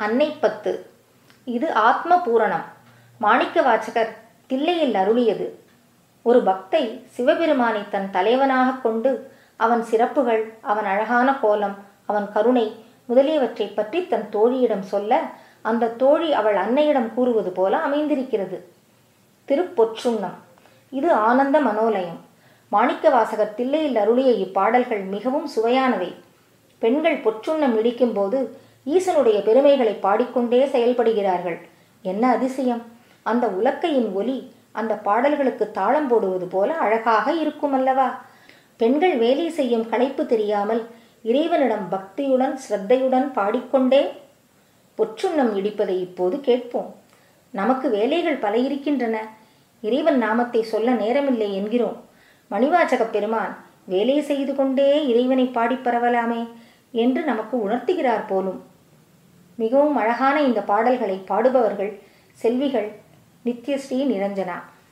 அன்னை பத்து இது ஆத்ம பூரணம் மாணிக்க வாசகர் தில்லையில் அருளியது ஒரு பக்தை சிவபெருமானை தன் தலைவனாக கொண்டு அவன் சிறப்புகள் அவன் அழகான கோலம் அவன் கருணை முதலியவற்றை பற்றி தன் தோழியிடம் சொல்ல அந்த தோழி அவள் அன்னையிடம் கூறுவது போல அமைந்திருக்கிறது திருப்பொற்றுண்ணம் இது ஆனந்த மனோலயம் மாணிக்க வாசகர் தில்லையில் அருளிய இப்பாடல்கள் மிகவும் சுவையானவை பெண்கள் பொற்றுண்ணம் இடிக்கும்போது ஈசனுடைய பெருமைகளை பாடிக்கொண்டே செயல்படுகிறார்கள் என்ன அதிசயம் அந்த உலக்கையின் ஒலி அந்த பாடல்களுக்கு தாளம் போடுவது போல அழகாக இருக்கும் அல்லவா பெண்கள் வேலை செய்யும் களைப்பு தெரியாமல் இறைவனிடம் பக்தியுடன் ஸ்ரத்தையுடன் பாடிக்கொண்டே பொற்றுண்ணம் இடிப்பதை இப்போது கேட்போம் நமக்கு வேலைகள் பல இருக்கின்றன இறைவன் நாமத்தை சொல்ல நேரமில்லை என்கிறோம் மணிவாசகப் பெருமான் வேலை செய்து கொண்டே இறைவனை பாடிப் பரவலாமே என்று நமக்கு உணர்த்துகிறார் போலும் மிகவும் அழகான இந்த பாடல்களை பாடுபவர்கள் செல்விகள் நித்யஸ்ரீ நிரஞ்சனா